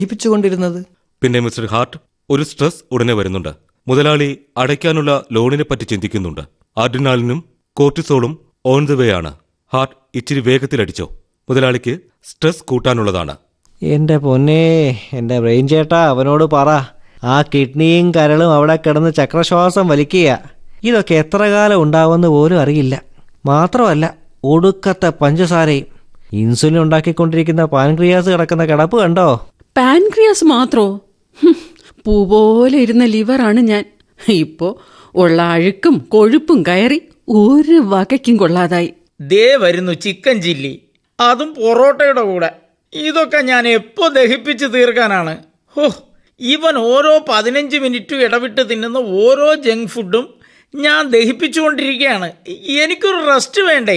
ദഹിപ്പിച്ചുകൊണ്ടിരുന്നത് പിന്നെ mister heart ഒരു stress ഉടനെ വരുന്നുണ്ട് മുതലാളി അടയ്ക്കാനുള്ള ലോണിനെ പറ്റി ചിന്തിക്കുന്നുണ്ട് അഡ്രിനാലിനും കോർട്ടിസോളും ഓൺ ദ വേ ആണ് ഹാർട്ട് ഇച്ചിരി വേഗത്തിലടിച്ചോ മുതലാളിക്ക് സ്ട്രെസ് കൂട്ടാനുള്ളതാണ് എന്റെ പൊന്നേ എന്റെ ബ്രെയിൻ ചേട്ടാ അവനോട് പറ ആ കിഡ്നിയും കരളും അവിടെ കിടന്ന് ചക്രശ്വാസം വലിക്കുക ഇതൊക്കെ എത്ര കാലം ഉണ്ടാവുമെന്ന് പോലും അറിയില്ല മാത്രമല്ല ഒടുക്കത്തെ പഞ്ചസാരയും ഇൻസുലിൻ ഉണ്ടാക്കിക്കൊണ്ടിരിക്കുന്ന പാൻക്രിയാസ് കിടക്കുന്ന കിടപ്പ് കണ്ടോ പാൻക്രിയാസ് മാത്രോ ഹും, പൂ പോലെ ഇരുന്ന ലിവറാണ് ഞാൻ ഇപ്പോ ഉള്ള അഴുക്കും കൊഴുപ്പും കയറി ഒരു വകയ്ക്കും കൊള്ളാതായി ദേ വരുന്നു ചിക്കൻ ചില്ലി അതും പൊറോട്ടയുടെ കൂടെ ഇതൊക്കെ ഞാൻ എപ്പോ ദഹിപ്പിച്ച് തീർക്കാനാണ് ഹോ ഇവൻ ഓരോ പതിനഞ്ച് മിനിറ്റും ഇടവിട്ട് തിന്നുന്ന ഓരോ ജങ്ക് ഫുഡും ഞാൻ ദഹിപ്പിച്ചുകൊണ്ടിരിക്കുകയാണ് എനിക്കൊരു റെസ്റ്റ് വേണ്ടേ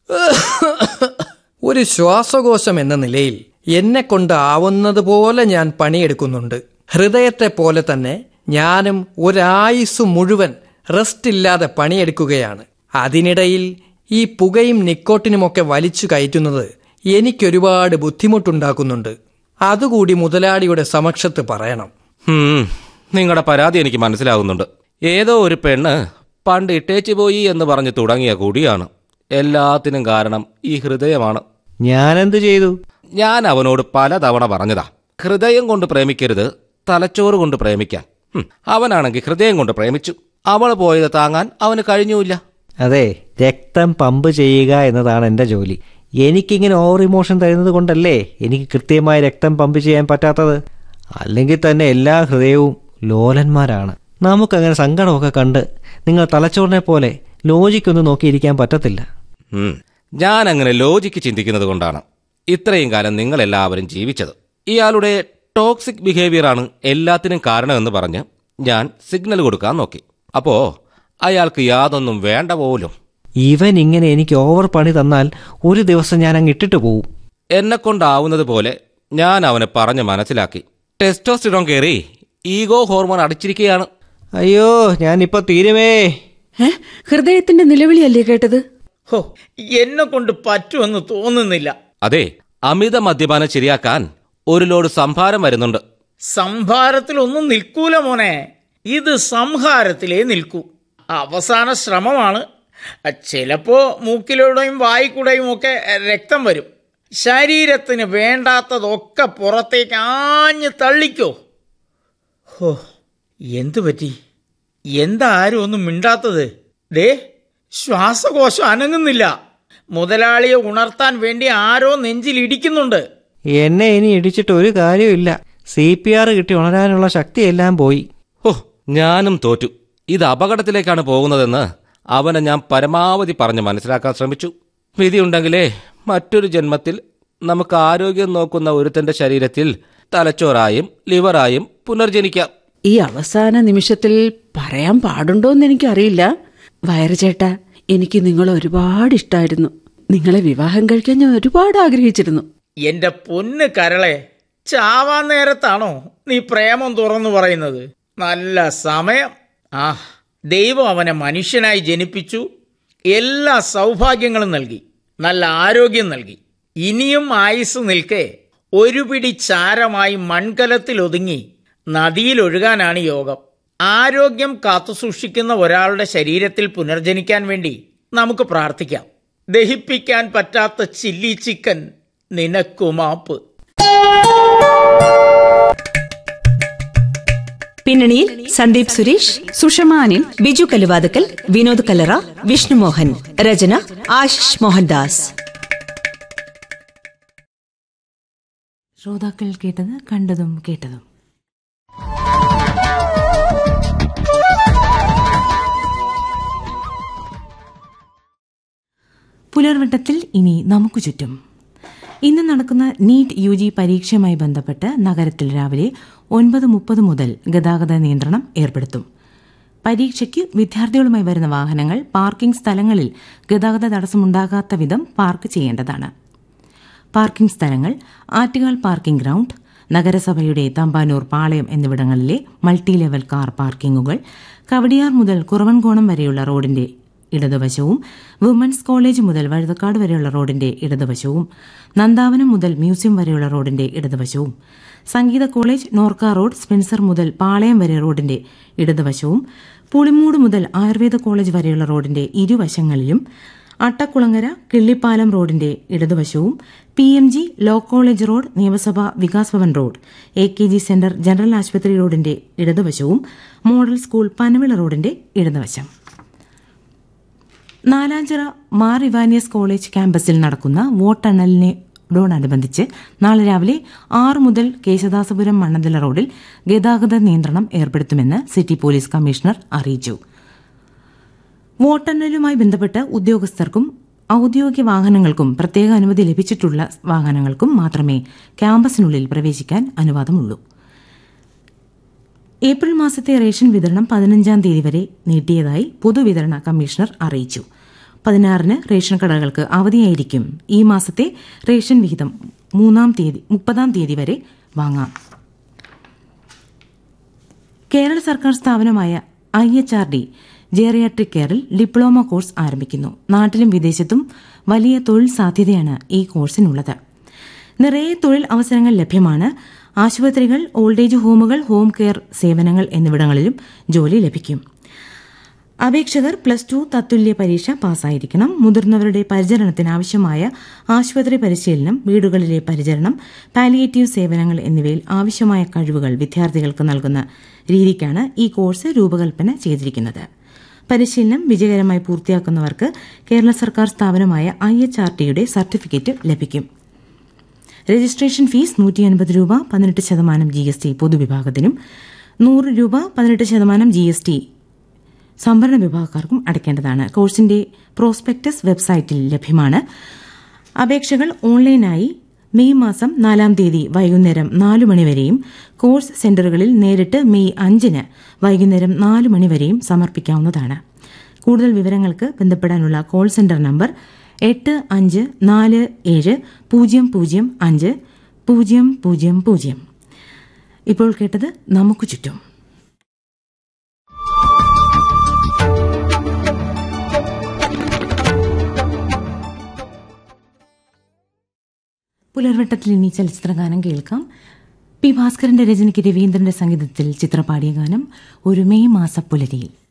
ഒരു ശ്വാസകോശം എന്ന നിലയിൽ എന്നെ കൊണ്ട് ആവുന്നത് പോലെ ഞാൻ പണിയെടുക്കുന്നുണ്ട് ഹൃദയത്തെ പോലെ തന്നെ ഞാനും ഒരായുസ് മുഴുവൻ റെസ്റ്റ് ഇല്ലാതെ പണിയെടുക്കുകയാണ് അതിനിടയിൽ ഈ പുകയും നിക്കോട്ടിനുമൊക്കെ വലിച്ചു കയറ്റുന്നത് എനിക്കൊരുപാട് ബുദ്ധിമുട്ടുണ്ടാക്കുന്നുണ്ട് അതുകൂടി മുതലാളിയുടെ സമക്ഷത്ത് പറയണം നിങ്ങളുടെ പരാതി എനിക്ക് മനസ്സിലാകുന്നുണ്ട് ഏതോ ഒരു പെണ്ണ് പണ്ട് ഇട്ടേച്ചു പോയി എന്ന് പറഞ്ഞ് തുടങ്ങിയ കൂടിയാണ് എല്ലാത്തിനും കാരണം ഈ ഹൃദയമാണ് ഞാനെന്ത് ചെയ്തു ഞാൻ അവനോട് പലതവണ പറഞ്ഞതാ ഹൃദയം കൊണ്ട് പ്രേമിക്കരുത് തലച്ചോറ് കൊണ്ട് പ്രേമിക്കാൻ ഹും, അവനാണെങ്കിൽ ഹൃദയം കൊണ്ട് പ്രേമിച്ചു അവൾ പോയത് താങ്ങാൻ അവന് കഴിഞ്ഞുമില്ല അതെ രക്തം പമ്പ് ചെയ്യുക എന്നതാണ് എൻ്റെ ജോലി എനിക്കിങ്ങനെ ഓവർ ഇമോഷൻ തരുന്നത് കൊണ്ടല്ലേ എനിക്ക് കൃത്യമായി രക്തം പമ്പ് ചെയ്യാൻ പറ്റാത്തത് അല്ലെങ്കിൽ തന്നെ എല്ലാ ഹൃദയവും ലോലന്മാരാണ് നമുക്കങ്ങനെ സങ്കടമൊക്കെ കണ്ട് നിങ്ങൾ തലച്ചോറിനെ പോലെ ലോജിക്കൊന്നും നോക്കിയിരിക്കാൻ പറ്റത്തില്ല ഉം. ഞാൻ അങ്ങനെ ലോജിക്ക് ചിന്തിക്കുന്നത് കൊണ്ടാണ് ഇത്രയും കാലം നിങ്ങളെല്ലാവരും ജീവിച്ചത് ഇയാളുടെ ടോക്സിക് ബിഹേവിയറാണ് എല്ലാത്തിനും കാരണമെന്ന് പറഞ്ഞ് ഞാൻ സിഗ്നൽ കൊടുക്കാൻ നോക്കി അപ്പോ അയാൾക്ക് യാതൊന്നും വേണ്ട പോലും ഇവൻ ഇങ്ങനെ എനിക്ക് ഓവർ പണി തന്നാൽ ഒരു ദിവസം ഞാൻ അങ്ങ് ഇട്ടിട്ട് പോവും എന്നെ കൊണ്ടാവുന്നത് പോലെ ഞാൻ അവനെ പറഞ്ഞ് മനസ്സിലാക്കി ടെസ്റ്റോസ്റ്റിറോൺ കയറി ഈഗോ ഹോർമോൺ അടിച്ചിരിക്കുകയാണ് അയ്യോ ഞാനിപ്പോ തീരുമേ ഏ ഹൃദയത്തിന്റെ നിലവിളിയല്ലേ കേട്ടത് ഹോ എന്നെ കൊണ്ട് പറ്റുമെന്ന് തോന്നുന്നില്ല അതെ അമിത മദ്യപാനം ശരിയാക്കാൻ ഒരു ലോഡ് സംഭാരം വരുന്നുണ്ട് സംഭാരത്തിലൊന്നും നിൽക്കൂല മോനെ ഇത് സംഹാരത്തിലേ നിൽക്കൂ അവസാന ശ്രമമാണ് ചിലപ്പോ മൂക്കിലൂടെയും വായിക്കൂടെയും ഒക്കെ രക്തം വരും ശരീരത്തിന് വേണ്ടാത്തതൊക്കെ പുറത്തേക്ക് ആഞ്ഞ് തള്ളിക്കോ ഹോ എന്തു പറ്റി എന്താ ആരും ഒന്നും മിണ്ടാത്തത് ദേ ശ്വാസകോശം അനങ്ങുന്നില്ല മുതലാളിയെ ഉണർത്താൻ വേണ്ടി ആരോ നെഞ്ചിൽ ഇടിക്കുന്നുണ്ട് എന്നെ ഇനി ഇടിച്ചിട്ട് ഒരു കാര്യമില്ല സി പി ആർ കിട്ടി ഉണരാനുള്ള ശക്തിയെല്ലാം പോയി ഓ ഞാനും തോറ്റു ഇത് അപകടത്തിലേക്കാണ് പോകുന്നതെന്ന് അവനെ ഞാൻ പരമാവധി പറഞ്ഞ് മനസ്സിലാക്കാൻ ശ്രമിച്ചു വിധിയുണ്ടെങ്കിലേ മറ്റൊരു ജന്മത്തിൽ നമുക്ക് ആരോഗ്യം നോക്കുന്ന ഒരുത്തന്റെ ശരീരത്തിൽ തലച്ചോറായും ലിവറായും പുനർജനിക്കാം ഈ അവസാന നിമിഷത്തിൽ പറയാൻ പാടുണ്ടോന്ന് എനിക്കറിയില്ല വയറുചേട്ടാ എനിക്ക് നിങ്ങളെ ഒരുപാട് ഇഷ്ടമായിരുന്നു നിങ്ങളെ വിവാഹം കഴിക്കാൻ ഞാൻ ഒരുപാട് ആഗ്രഹിച്ചിരുന്നു എന്റെ പൊന്ന് കരളെ ചാവാൻ നേരത്താണോ നീ പ്രേമം തുറന്നു പറയുന്നത് നല്ല സമയം ആ ദൈവം അവനെ മനുഷ്യനായി ജനിപ്പിച്ചു എല്ലാ സൗഭാഗ്യങ്ങളും നൽകി നല്ല ആരോഗ്യം നൽകി ഇനിയും ആയുസ് നിൽക്കെ ഒരു പിടി ചാരമായി മൺകലത്തിൽ ഒതുങ്ങി നദിയിലൊഴുകാനാണ് യോഗം ആരോഗ്യം കാത്തുസൂക്ഷിക്കുന്ന ഒരാളുടെ ശരീരത്തിൽ പുനർജനിക്കാൻ വേണ്ടി നമുക്ക് പ്രാർത്ഥിക്കാം ദഹിപ്പിക്കാൻ പറ്റാത്ത ചില്ലി ചിക്കൻ നിനക്കുമാപ്പ് പിന്നണിയിൽ സന്ദീപ് സുരേഷ് സുഷമാനിൽ ബിജു കലുവാതക്കൽ വിനോദ് കല്ലറ വിഷ്ണുമോഹൻ രചന ആശിഷ് മോഹൻദാസ് ശ്രോതാക്കൾ കേട്ടത് കണ്ടതും കേട്ടതും പുലർവട്ടത്തിൽ ഇനി നമുക്ക് ചുറ്റും ഇന്ന് നടക്കുന്ന നീറ്റ് യു ജി പരീക്ഷയുമായി ബന്ധപ്പെട്ട് നഗരത്തിൽ രാവിലെ ഒൻപത് മുപ്പത് മുതൽ ഗതാഗത നിയന്ത്രണം ഏർപ്പെടുത്തും പരീക്ഷയ്ക്ക് വിദ്യാർത്ഥികളുമായി വരുന്ന വാഹനങ്ങൾ പാർക്കിംഗ് സ്ഥലങ്ങളിൽ ഗതാഗത തടസ്സമുണ്ടാകാത്ത വിധം പാർക്ക് ചെയ്യേണ്ടതാണ് പാർക്കിംഗ് സ്ഥലങ്ങൾ ആറ്റുകാൽ പാർക്കിംഗ് ഗ്രൗണ്ട് നഗരസഭയുടെ തമ്പാനൂർ പാളയം എന്നിവിടങ്ങളിലെ മൾട്ടി ലെവൽ കാർ പാർക്കിംഗുകൾ കവടിയാർ മുതൽ കുറവൻകോണം വരെയുള്ള റോഡിന്റെ ഇടതുവശവും വുമൻസ് കോളേജ് മുതൽ വഴുതക്കാട് വരെയുള്ള റോഡിന്റെ ഇടതുവശവും നന്ദാവനം മുതൽ മ്യൂസിയം വരെയുള്ള റോഡിന്റെ ഇടതുവശവും സംഗീത കോളേജ് നോർക്ക റോഡ് സ്പെൻസർ മുതൽ പാളയം വരെ റോഡിന്റെ ഇടതുവശവും പുളിമൂട് മുതൽ ആയുർവേദ കോളേജ് വരെയുള്ള റോഡിന്റെ ഇരുവശങ്ങളിലും അട്ടക്കുളങ്ങര കിള്ളിപ്പാലം റോഡിന്റെ ഇടതുവശവും P M G law college road നിയമസഭ Vikas Bhavan road A K G centre general ആശുപത്രി റോഡിന്റെ ഇടതുവശവും മോഡൽ സ്കൂൾ പനവിള റോഡിന്റെ ഇടതുവശം നാലാഞ്ചിറ മാർ ഇവാനിയസ് കോളേജ് ക്യാമ്പസിൽ നടക്കുന്ന വോട്ടെണ്ണലിനോടനുബന്ധിച്ച് നാളെ രാവിലെ ആറ് മുതൽ കേശദാസപുരം മണ്ണന്തല റോഡിൽ ഗതാഗത നിയന്ത്രണം ഏർപ്പെടുത്തുമെന്ന് സിറ്റി പോലീസ് കമ്മീഷണർ അറിയിച്ചു വോട്ടെണ്ണലുമായി ബന്ധപ്പെട്ട് ഉദ്യോഗസ്ഥർക്കും ഔദ്യോഗിക വാഹനങ്ങൾക്കും പ്രത്യേക അനുമതി ലഭിച്ചിട്ടുള്ള വാഹനങ്ങൾക്കും മാത്രമേ ക്യാമ്പസിനുള്ളിൽ പ്രവേശിക്കാൻ അനുവാദമുള്ളൂ ഏപ്രിൽ മാസത്തെ റേഷൻ വിതരണം പതിനഞ്ചാം തീയതി വരെ നീട്ടിയതായി പൊതുവിതരണ കമ്മീഷണർ അറിയിച്ചു പതിനാറിന് റേഷൻ കടകൾക്ക് അവധിയായിരിക്കും ഈ മാസത്തെ റേഷൻ വിഹിതം മൂന്നാം തീയതി മുപ്പതാം തീയതി വരെ വാങ്ങാം കേരള സർക്കാർ സ്ഥാപനമായ I H R D geriatric കെയറിൽ ഡിപ്ലോമ കോഴ്സ് ആരംഭിക്കുന്നു നാട്ടിലും വിദേശത്തും വലിയ തൊഴിൽ സാധ്യതയാണ് ഈ കോഴ്സിനുള്ളത് നിറയെ തൊഴിൽ അവസരങ്ങൾ ലഭ്യമാണ് ആശുപത്രികൾ ഓൾഡേജ് ഹോമുകൾ ഹോം കെയർ സേവനങ്ങൾ എന്നിവിടങ്ങളിലും ജോലി ലഭിക്കും അപേക്ഷകർ പ്ലസ് ടു തത്തുല്യ പരീക്ഷ പാസ്സായിരിക്കണം മുതിർന്നവരുടെ പരിചരണത്തിന് ആവശ്യമായ ആശുപത്രി പരിശീലനം വീടുകളിലെ പരിചരണം പാലിയേറ്റീവ് സേവനങ്ങൾ എന്നിവയിൽ ആവശ്യമായ കഴിവുകൾ വിദ്യാർത്ഥികൾക്ക് നൽകുന്ന രീതിക്കാണ് ഈ കോഴ്സ് രൂപകൽപ്പന ചെയ്തിരിക്കുന്നത് പരിശീലനം വിജയകരമായി പൂർത്തിയാക്കുന്നവർക്ക് കേരള സർക്കാർ സ്ഥാപനമായ ഐ എച്ച് ആർ ടിയുടെ സർട്ടിഫിക്കറ്റ് ലഭിക്കും രജിസ്ട്രേഷൻ ഫീസ് നൂറ്റി അൻപത് രൂപ പതിനെട്ട് ശതമാനം ജി എസ് ടി പൊതുവിഭാഗത്തിനും നൂറ് രൂപ പതിനെട്ട് ശതമാനം ജി എസ് ടി സംഭരണ വിഭാഗക്കാർക്കും അടയ്ക്കേണ്ടതാണ് കോഴ്സിന്റെ പ്രോസ്പെക്ടസ് വെബ്സൈറ്റിൽ ലഭ്യമാണ് അപേക്ഷകൾ ഓൺലൈനായി മെയ് മാസം നാലാം തീയതി വൈകുന്നേരം നാലു മണിവരെയും കോഴ്സ് സെന്ററുകളിൽ നേരിട്ട് മെയ് അഞ്ചിന് വൈകുന്നേരം നാലു മണിവരെയും സമർപ്പിക്കാവുന്നതാണ് കൂടുതൽ വിവരങ്ങൾക്ക് ബന്ധപ്പെടാനുള്ള കോൾ സെന്റർ നമ്പർ എട്ട് അഞ്ച് നാല് ഏഴ് പൂജ്യം പൂജ്യം അഞ്ച് പൂജ്യം പൂജ്യം പൂജ്യം ഇപ്പോൾ കേട്ടത് നമുക്ക് ചുറ്റും പുലർവട്ടത്തിൽ ഇനി ചലച്ചിത്രഗാനം കേൾക്കാം പി ഭാസ്കരന്റെ രചനയ്ക്ക് രവീന്ദ്രന്റെ സംഗീതത്തിൽ ചിത്രപാടിയ ഗാനം ഒരു മെയ് മാസപ്പുലരിയിൽ